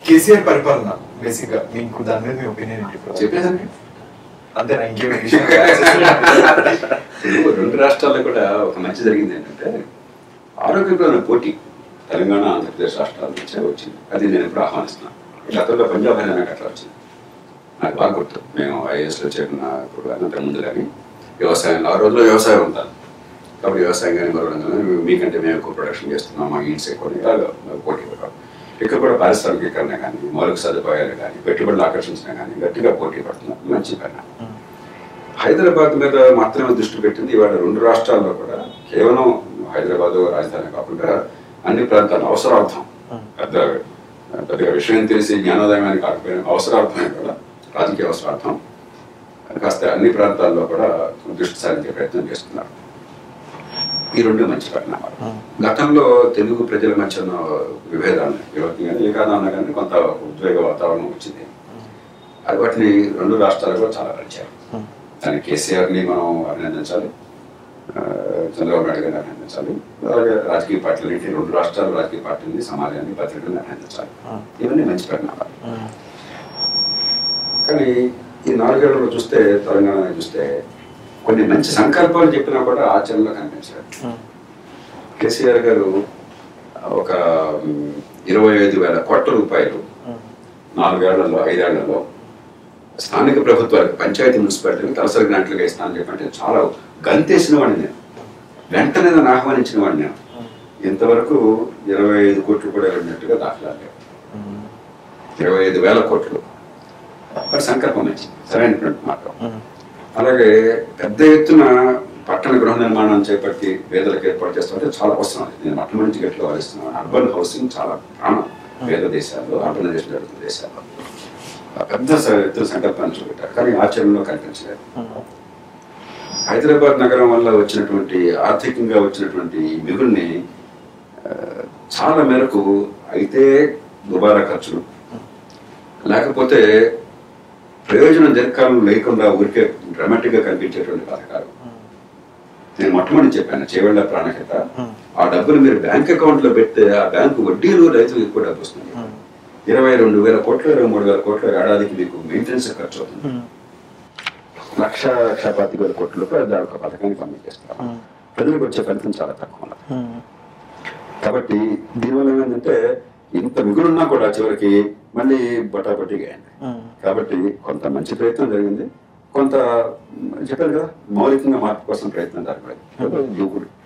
కేసీఆర్ పరిపాలన బేసిక్ గా మీకు దాని మీద మీ ఒపీనియన్ ఏంటి ఇప్పుడు? చెప్పేదాన్ని అంతేనా ఇంకేం ఇప్పుడు రెండు రాష్ట్రాల్లో కూడా ఒక మంచి జరిగింది ఏంటంటే ఆరోగ్యకరమైన పోటీ తెలంగాణ ఆంధ్రప్రదేశ్ రాష్ట్రాల నుంచే వచ్చింది అది నేను ఇప్పుడు ఆహ్వానిస్తున్నాను గతంలో పంజాబ్ హర్యానా అట్లా వచ్చింది నాకు బాగా గుర్తు మేము ఐఏఎస్లో చేరిన ఇప్పుడు కానీ అంతకు ముందు కానీ వ్యవసాయం ఆ రోజుల్లో వ్యవసాయం ఉంటాను కాబట్టి వ్యవసాయం కానీ మరో రంగంలో మీకంటే మేము ఎక్కువ ప్రొడక్షన్ చేస్తున్నాం మా ఈడ్స్ ఎక్కువ ఇలాగ పోటీ పడతాం ఇక్కడ కూడా పారిశ్రామికీకరణ కానీ మౌలిక సదుపాయాలు కానీ పెట్టుబడులు ఆకర్షించడం కానీ గట్టిగా పోటీ పడుతున్నాం మంచి పని హైదరాబాద్ మీద మాత్రమే దృష్టి పెట్టింది ఇవాళ రెండు రాష్ట్రాల్లో కూడా కేవలం హైదరాబాద్ రాజధాని కాకుండా అన్ని ప్రాంతాల అవసరార్థం పెద్ద పెద్దగా విషయం తెలిసి జ్ఞానోదయమని కాకపోయినా అవసరార్థమే కూడా రాజకీయ అవసరార్థం కాస్త అన్ని ప్రాంతాల్లో కూడా దృష్టి సారించే ప్రయత్నం చేస్తున్నారు ఈ రెండు మంచి పరిణామాలు గతంలో తెలుగు ప్రజల మధ్య ఉన్న విభేదాలు విభక్తి కానీ ఏ కారణం కానీ కొంత ఉద్వేగ వాతావరణం వచ్చింది అది వాటిని రెండు రాష్ట్రాలు కూడా చాలా పరిచారు దాని కేసీఆర్ని మనం అభినందించాలి ఆ, చంద్రబాబు నాయుడు గారిని అభినందించాలి అలాగే రాజకీయ పార్టీలన్నింటి రెండు రాష్ట్రాల రాజకీయ పార్టీలని సమాజాన్ని పత్రికలను అభినందించాలి ఇవన్నీ మంచి పరిణామాలు కానీ ఈ నాలుగేళ్లలో చూస్తే తెలంగాణ చూస్తే కొన్ని మంచి సంకల్పాలు చెప్పినా కూడా ఆచరణలో కనిపించారు కేసీఆర్ గారు ఒక మ్, ఇరవై ఐదు వేల కోట్ల రూపాయలు నాలుగేళ్లలో ఐదేళ్లలో స్థానిక ప్రభుత్వాలకు పంచాయతీ మున్సిపాలిటీలకు తలసరి గ్రాంట్లుగా ఇస్తానని చెప్పంటే చాలా గంతేసిన వాడిని నేను వెంటనే నన్ను ఆహ్వానించిన వాడిని నేను ఇంతవరకు ఇరవై ఐదు కోట్లు కూడా వెళ్ళినట్టుగా దాఖలాలు లేవు ఇరవై ఐదు వేల కోట్లు మరి సంకల్పం మంచిది సరైనటువంటి మార్గం అలాగే పెద్ద ఎత్తున పట్టణ గృహ నిర్మాణం చేపట్టి పేదలకు ఏర్పాటు చేస్తుంటే చాలా అవసరం అది నేను మొట్టమొదటి నుంచి గట్టిగా వాదిస్తున్నాను అర్బన్ హౌసింగ్ చాలా ప్రాణం పేద దేశాల్లో ఆర్గనైజేషన్ జరుగుతున్న దేశాల్లో ఆ పెద్ద స- ఎత్తున సంకల్పాన్ని చూపెట్టారు కానీ ఆచరణలో కనిపించలేదు హైదరాబాద్ నగరం వల్ల వచ్చినటువంటి ఆర్థికంగా వచ్చినటువంటి ఈ మిగుల్ని ఆ, చాలా మేరకు అయితే దుబారా ఖర్చులు లేకపోతే ప్రయోజనం జరకాలం లేకుండా ఊరికే డ్రామాటిక్ గా కనిపించేటువంటి పథకాలు నేను మొట్టమొదటి చెప్పాను చేవెళ్ళ ప్రాణహిత ఆ డబ్బులు మీరు బ్యాంక్ అకౌంట్ లో పెడితే ఆ బ్యాంకు వడ్డీలు రైతులకు ఎక్కువ డబ్బు వస్తుంది ఇరవై రెండు వేల కోట్లు ఇరవై మూడు వేల కోట్లు ఏడాదికి మీకు మెయింటెనెన్స్ ఖర్చు అవుతుంది లక్ష లక్ష పాతిక వేల కోట్ల రూపాయలు దాని ఒక పథకానికి పంపించేస్తారు ప్రజలకు వచ్చే ఫలితం చాలా తక్కువ ఉన్నది కాబట్టి దీనివల్ల ఏమైందంటే ఇంత మిగులున్నా కూడా చివరికి మళ్ళీ బటాబటీగా అయింది కాబట్టి కొంత మంచి ప్రయత్నం జరిగింది కొంత మ్, చెప్పాను కదా మౌలికంగా మార్పు కోసం ప్రయత్నం జరగలేదు దూకుడు